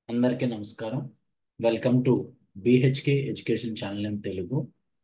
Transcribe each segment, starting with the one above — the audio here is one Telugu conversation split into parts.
అందరికీ నమస్కారం welcome to BHK education channel in Telugu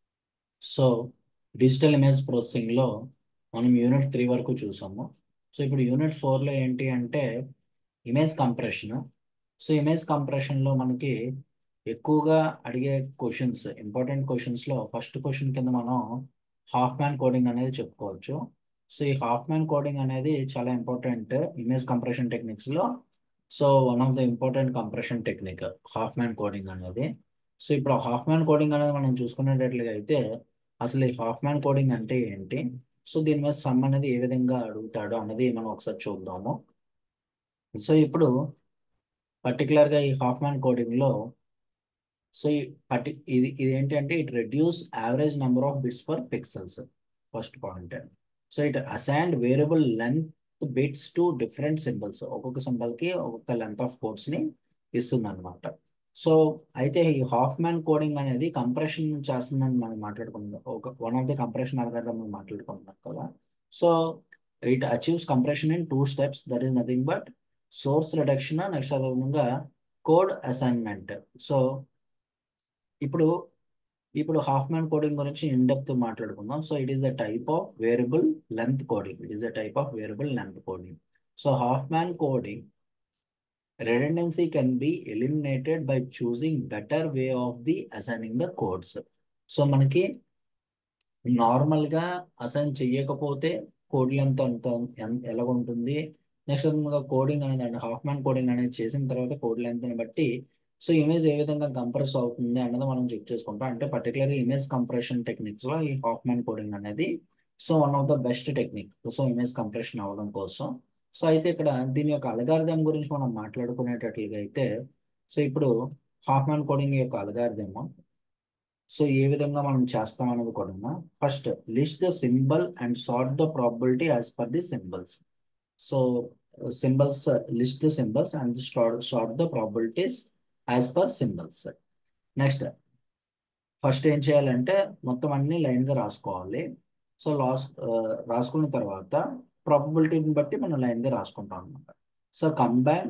so digital image ప్రాసెసింగ్లో మనం యూనిట్ త్రీ వరకు చూసాము సో ఇప్పుడు యూనిట్ ఫోర్లో ఏంటి అంటే ఇమేజ్ కంప్రెషన్ సో ఇమేజ్ కంప్రెషన్లో మనకి ఎక్కువగా అడిగే క్వశ్చన్స్ ఇంపార్టెంట్ క్వశ్చన్స్లో ఫస్ట్ క్వశ్చన్ కింద మనం హాఫ్ మ్యాన్ కోడింగ్ అనేది చెప్పుకోవచ్చు సో ఈ హాఫ్ మ్యాన్ కోడింగ్ అనేది చాలా ఇంపార్టెంట్ ఇమేజ్ కంప్రెషన్ టెక్నిక్స్లో so one of the important compression technique Huffman coding అనేది సో ఇప్పుడు హాఫ్ మ్యాన్ కోడింగ్ అనేది మనం చూసుకునేటట్లుగా అయితే అసలు ఈ హాఫ్ మ్యాన్ కోడింగ్ అంటే ఏంటి సో దీని మీద సమ్ అనేది ఏ విధంగా అడుగుతాడు అన్నది మనం ఒకసారి చూద్దాము సో ఇప్పుడు పర్టికులర్గా ఈ హాఫ్ మ్యాన్ కోడింగ్లో సో ఈ పర్టి ఇది ఇది ఏంటంటే it reduce average number of bits per pixels first point so it assigned variable length bits to different symbols ఒక్కొక్క సింబల్ కి ఒక్కొక్క లెంత్ ఆఫ్ కోడ్స్ ని ఇస్తుంది అనమాట సో అయితే ఈ హాఫ్ మ్యాన్ కోడింగ్ అనేది కంప్రెషన్ చేస్తుందని మనం మాట్లాడుకున్నాం ఒక one of the compression algorithm మనం మాట్లాడుకుంటున్నాం కదా so it achieves compression in two steps that is nothing but source reduction next అదేవిధంగా కోడ్ అసైన్మెంట్ సో ఇప్పుడు ఇప్పుడు హాఫ్ మ్యాన్ కోడింగ్ గురించి ఇన్ డెప్త్ మాట్లాడుకుందాం so it is the type of variable length coding it is the type of variable length coding so Huffman coding redundancy can be eliminated by choosing better way of the assigning the codes so మనకి నార్మల్ గా అసైన్ చెయ్యకపోతే కోడ్ లెంత్ అంత ఎన్- ఎలా ఉంటుంది నెక్స్ట్ కోడింగ్ అనేది అంటే హాఫ్ మ్యాన్ కోడింగ్ అనేది చేసిన తర్వాత కోడ్ లెంత్ ని బట్టి సో ఇమేజ్ ఏ విధంగా కంప్రెస్ అవుతుంది అన్నది మనం చెక్ చేసుకుంటాం అంటే పర్టికులర్ ఇమేజ్ కంప్రెషన్ టెక్నిక్స్ లో ఈ హాఫ్ మ్యాన్ కోడింగ్ అనేది so one of the best technique so image compression అవ్వడం కోసం సో అయితే ఇక్కడ దీని యొక్క అల్గారిథం గురించి మనం మాట్లాడుకునేటట్లుగా అయితే సో ఇప్పుడు హాఫ్ మ్యాన్ కోడింగ్ యొక్క అల్గారిథం సో ఏ విధంగా మనం చేస్తాం అనేది కూడా first list the symbol and sort the probability as per the symbols so symbols list the symbols and sort the probabilities as per symbols next first ఏం చేయాలంటే మొత్తం అన్ని లైన్ గా రాసుకోవాలి సో లాస్ రాసుకున్న తర్వాత ప్రాబిలిటీని బట్టి మనం లైన్ గా రాసుకుంటాం అనమాట so combine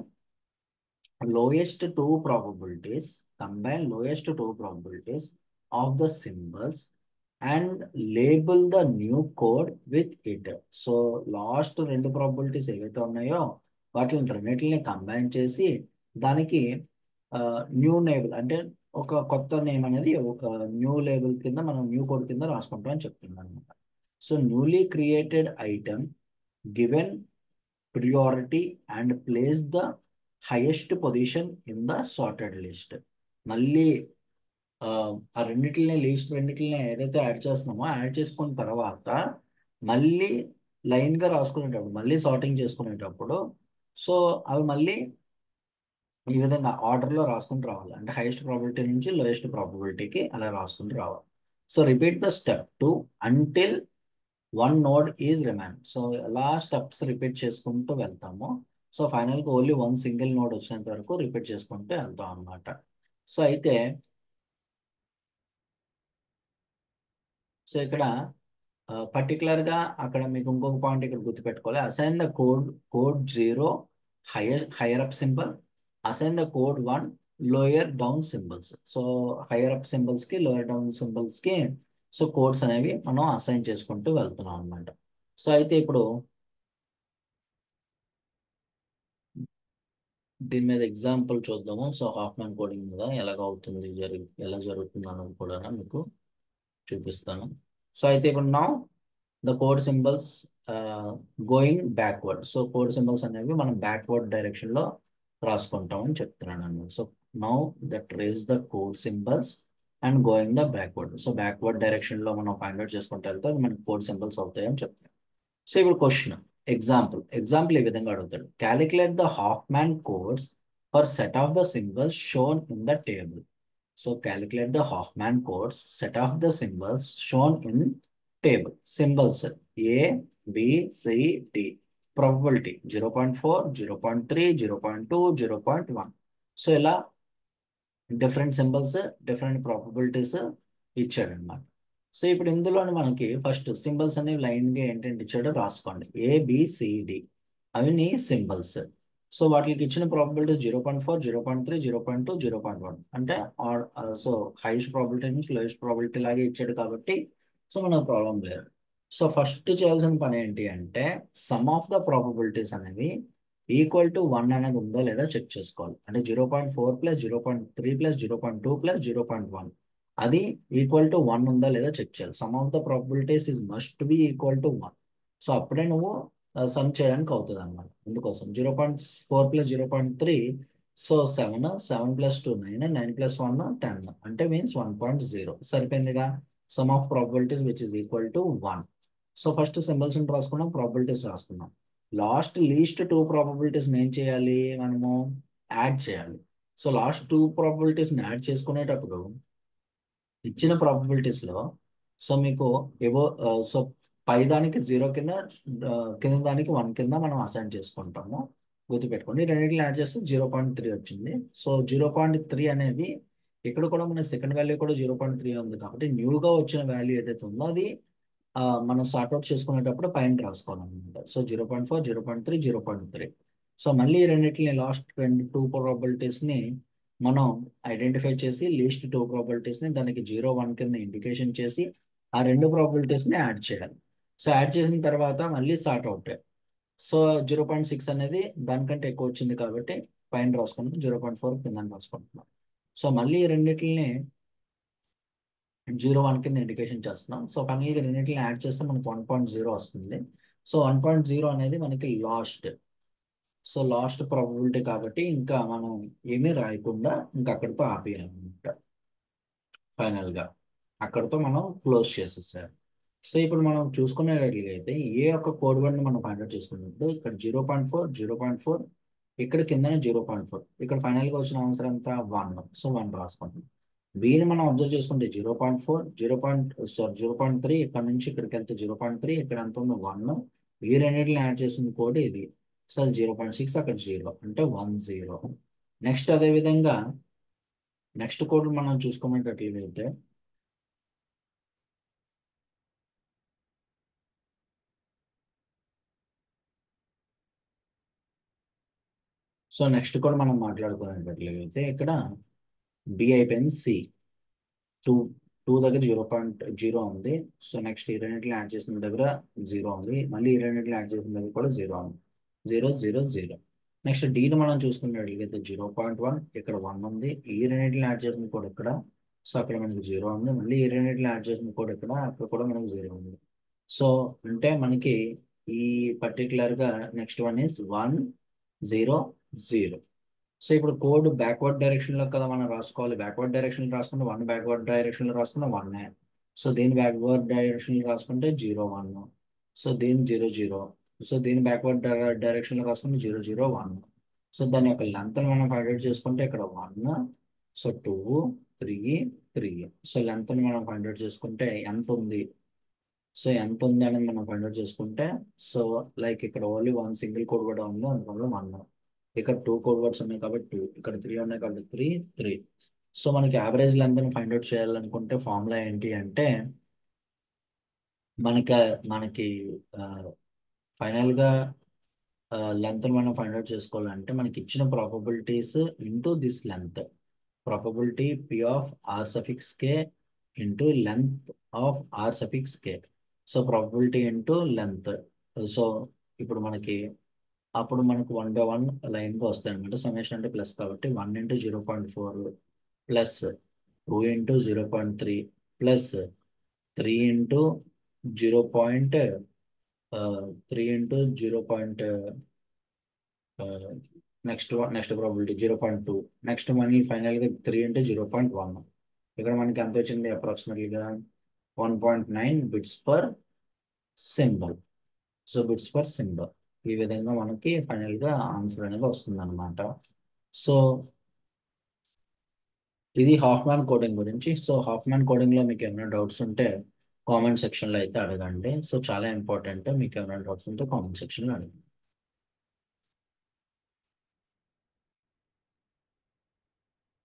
lowest two probabilities combine lowest two probabilities of the symbols and label the new code with it so last రెండు ప్రాబిలిటీస్ ఏవైతే ఉన్నాయో వాటిని రెండింటిని కంబైన్ చేసి దానికి న్యూ లేబుల్ అంటే ఒక కొత్త నేమ్ అనేది ఒక న్యూ లేబుల్ కింద మనం న్యూ కోడ్ కింద రాసుకుంటాం అని చెప్తున్నాం అనమాట so newly created item given priority and place the highest position in the sorted list మళ్ళీ ఆ ఆ రెండిటిని లిస్ట్ రెండిటిని ఏదైతే యాడ్ చేస్తున్నామో యాడ్ చేసుకున్న తర్వాత మళ్ళీ లైన్ గా రాసుకునేటప్పుడు మళ్ళీ సార్టింగ్ చేసుకునేటప్పుడు సో అవి మళ్ళీ ఈ విధంగా ఆర్డర్ లో రాసుకుంటూ రావాలి అంటే హైయెస్ట్ ప్రాబిలిటీ నుంచి లోయెస్ట్ ప్రాబిలిటీకి అలా రాసుకుంటూ రావాలి so repeat the step to until one node is remain so ఎలా స్టెప్స్ రిపీట్ చేసుకుంటూ వెళ్తాము సో ఫైనల్గా ఓన్లీ వన్ సింగిల్ నోడ్ వచ్చినంత వరకు రిపీట్ చేసుకుంటూ వెళ్తాం అనమాట సో అయితే సో ఇక్కడ పర్టికులర్ గా అక్కడ మీకు ఇంకొక పాయింట్ ఇక్కడ గుర్తుపెట్టుకోవాలి assign the code code zero higher higher up symbol assign the code one lower down symbols so higher up symbols కి లోయర్ డౌన్ సింబల్స్ కి సో కోడ్స్ అనేవి మనం అసైన్ చేసుకుంటూ వెళ్తున్నాం అనమాట సో అయితే ఇప్పుడు దీని మీద ఎగ్జాంపుల్ చూద్దాము సో హాఫ్ మ్యాన్ కోడింగ్ మీద ఎలాగ అవుతుంది జరుగు ఎలా జరుగుతుంది అన్నది కూడా మీకు చూపిస్తాను సో అయితే ఇప్పుడు now the code symbols going backward so code symbols అనేవి మనం బ్యాక్వర్డ్ డైరెక్షన్ లో రాసుకుంటామని చెప్తున్నాను అన్నమాట so now that race the code symbols and going the backward so backward direction లో మనం ఫైండ్ అవుట్ చేసుకుంటే వెళ్తే అది మనకి కోడ్ సింబల్స్ అవుతాయని చెప్తాం సో ఇప్పుడు క్వశ్చన్ ఎగ్జాంపుల్ ఎగ్జాంపుల్ ఈ విధంగా అడుగుతాడు calculate the Huffman codes for set of the symbols shown in the table so calculate the Huffman codes set of the symbols shown in table symbols A B C D probability zero point four zero point three zero point two zero point one so ఇలా డిఫరెంట్ సింబల్స్ డిఫరెంట్ ప్రాబిలిటీస్ ఇచ్చాడు అనమాట సో ఇప్పుడు ఇందులోని మనకి ఫస్ట్ సింబల్స్ అనేవి లైన్ గా ఏంటంటే ఇచ్చాడో రాసుకోండి ఏబిసిడి అవి నీ సింబల్స్ సో వాటికి ఇచ్చిన probability zero point four zero point three zero point two zero point one అంటే సో హైయెస్ట్ ప్రాబిలిటీ నుంచి లోయెస్ట్ ప్రాబిలిటీ లాగే ఇచ్చాడు కాబట్టి సో మనకు ప్రాబ్లం లేదు సో ఫస్ట్ చేయాల్సిన పని ఏంటి అంటే సమ్ ఆఫ్ ద ప్రాబబిలిటీస్ అనేవి ఈక్వల్ టు వన్ అనేది ఉందో లేదా చెక్ చేసుకోవాలి అంటే zero point four plus zero point three plus zero point two plus zero point one అది ఈక్వల్ టు వన్ ఉందా లేదా చెక్ చేయాలి sum of the probabilities is must be equal to one so అప్పుడే నువ్వు సమ్ చేయడానికి అవుతుంది అనమాట అందుకోసం zero point four plus zero point three so seven seven plus two nine nine plus one ten అంటే మీన్స్ వన్ పాయింట్ జీరో సరిపోయిందిగా sum of probabilities which is equal to one so first symbols రాసుకున్నాం ప్రాబిలిటీస్ రాసుకున్నాం లాస్ట్ లీస్ట్ టూ ప్రాబబిలిటీస్ ఏం చేయాలి మనము యాడ్ చేయాలి సో లాస్ట్ టూ ప్రాబబిలిటీస్ని యాడ్ చేసుకునేటప్పుడు ఇచ్చిన ప్రాబబిలిటీస్ లో సో మీకు ఏవో సో పై దానికి జీరో కింద ఆ, కింద దానికి వన్ కింద మనం అసైన్ చేసుకుంటాము గుర్తుపెట్టుకోండి రెండింటిని యాడ్ చేస్తే జీరో పాయింట్ త్రీ వచ్చింది సో జీరో పాయింట్ త్రీ అనేది ఇక్కడ కూడా మన సెకండ్ వాల్యూ కూడా జీరో పాయింట్ త్రీ ఉంది కాబట్టి న్యూగా వచ్చిన వాల్యూ ఏదైతే ఉందో అది ఆ, మనం సార్ట్అవుట్ చేసుకునేటప్పుడు పైన రాసుకోవాలన్నమాట so zero point four zero point three zero point three so మళ్ళీ ఈ రెండింటిని లాస్ట్ రెండు టూ ని మనం ఐడెంటిఫై చేసి లీస్ట్ టూ ని దానికి జీరో వన్ కింద ఇండికేషన్ చేసి ఆ రెండు ని యాడ్ చేయాలి సో యాడ్ చేసిన తర్వాత మళ్ళీ sort out so zero point six అనేది దానికంటే ఎక్కువ వచ్చింది కాబట్టి పైన రాసుకుంటున్నాం జీరో పాయింట్ ఫోర్ కింద రాసుకుంటున్నాం సో మళ్ళీ ఈ రెండింటిని జీరో వన్ కింద ఇండికేషన్ చేస్తున్నాం సో ఫైనల్గా రెండింటిని యాడ్ చేస్తే మనకి వన్ పాయింట్ జీరో వస్తుంది సో వన్ పాయింట్ జీరో అనేది మనకి లాస్ట్ సో లాస్ట్ ప్రాబబిలిటీ కాబట్టి ఇంకా మనం ఏమీ రాయకుండా ఇంకా అక్కడితో ఆపేయాలన్నమాట ఫైనల్గా అక్కడితో మనం క్లోజ్ చేసేసారు సో ఇప్పుడు మనం చూసుకునేటట్లుగా అయితే ఏ ఒక్క కోడ్ వర్డ్ని మనం ఫైండ్ అవుట్ చేసుకున్నప్పుడు ఇక్కడ zero point four zero point four ఇక్కడ కిందనే జీరో పాయింట్ ఫోర్ ఇక్కడ ఫైనల్గా వచ్చిన ఆన్సర్ అంతా వన్ సో వన్ రాసుకుంటాం బీని మనం అబ్జర్వ్ చేసుకుంటే zero point four zero point sorry zero point three ఇక్కడ నుంచి ఇక్కడికి వెళ్తే జీరో పాయింట్ త్రీ ఇక్కడ ఎంత ఉంది వన్ ఈ రెండింటిని యాడ్ చేసిన కోడ్ ఇది సో అది జీరో పాయింట్ సిక్స్ అక్కడ జీరో అంటే వన్ జీరో నెక్స్ట్ అదే విధంగా నెక్స్ట్ కోడ్ మనం చూసుకోమేటట్లయితే సో నెక్స్ట్ కూడా మనం మాట్లాడుకునేటట్లయితే ఇక్కడ డి అయిపోయింది సి టూ టూ దగ్గర జీరో పాయింట్ జీరో ఉంది సో నెక్స్ట్ ఈ రెండింటిని యాడ్ చేసిన దగ్గర జీరో ఉంది మళ్ళీ ఈ రెండింటిని యాడ్ చేసిన దగ్గర కూడా జీరో ఉంది జీరో జీరో జీరో నెక్స్ట్ డీని మనం చూసుకున్నట్లయితే జీరో పాయింట్ వన్ ఇక్కడ వన్ ఉంది ఈ రెండింటిని యాడ్ చేసిన కూడా ఇక్కడ సో అక్కడ మనకి జీరో ఉంది మళ్ళీ ఈ రెండింటిని యాడ్ చేసిన కూడా ఇక్కడ అక్కడ కూడా మనకి జీరో ఉంది సో అంటే మనకి ఈ పర్టికులర్గా next one is one zero zero so ఇప్పుడు కోడ్ బ్యాక్వర్డ్ డైరెక్షన్ లో కదా మనం రాసుకోవాలి బ్యాక్వర్డ్ డైరెక్షన్ రాసుకుంటే వన్ బ్యాక్వర్డ్ డైరెక్షన్ లో రాసుకుంటే వన్ సో దీని బ్యాక్వర్డ్ డైరెక్షన్ లో రాసుకుంటే జీరో వన్ సో దీని జీరో జీరో సో దీని బ్యాక్వర్డ్ డైరెక్షన్ లో రాసుకుంటే జీరో జీరో వన్ సో దాని యొక్క లెంత్ మనం ఫైండ్ అవుట్ చేసుకుంటే ఇక్కడ one so two three three so length మనం ఫైండ్ అవుట్ చేసుకుంటే ఎంత ఉంది సో ఎంత ఉంది అనేది మనం ఫైండ్ అవుట్ చేసుకుంటే సో లైక్ ఇక్కడ ఓన్లీ వన్ సింగిల్ కోడ్ కూడా ఉంది అందువల్ల వన్ ఇక్కడ టూ కోడ్ వర్డ్స్ ఉన్నాయి కాబట్టి టూ ఇక్కడ త్రీ ఉన్నాయి కాబట్టి త్రీ త్రీ సో మనకి యావరేజ్ లెంత్ ఫైండ్ అవుట్ చేయాలనుకుంటే ఫార్ములా ఏంటి అంటే మనకి మనకి ఫైనల్గా లెంత్ మనం ఫైండ్ అవుట్ చేసుకోవాలంటే మనకి ఇచ్చిన probabilities into this length probability P of R suffix K into length of R suffix K so probability into length so ఇప్పుడు మనకి అప్పుడు మనకు వన్ బై వన్ లైన్గా వస్తాయి అనమాట సమేషన్ అంటే ప్లస్ కాబట్టి one into zero point four plus two into zero point three plus three into zero point three into zero point next next probability zero point two next మనీ ఫైనల్గా three into zero point one ఇక్కడ మనకి ఎంత వచ్చింది అప్రాక్సిమేట్లీగా one point nine bits per symbol so bits per symbol ఈ విధంగా మనకి ఫైనల్గా ఆన్సర్ అనేది వస్తుంది అనమాట సో ఇది హాఫ్మ్యాన్ కోడింగ్ గురించి సో హాఫ్మ్యాన్ కోడింగ్లో మీకు ఏమైనా డౌట్స్ ఉంటే కామెంట్ సెక్షన్లో అయితే అడగండి సో చాలా ఇంపార్టెంట్ మీకు ఏమైనా డౌట్స్ ఉంటే కామెంట్ సెక్షన్లో అడగండి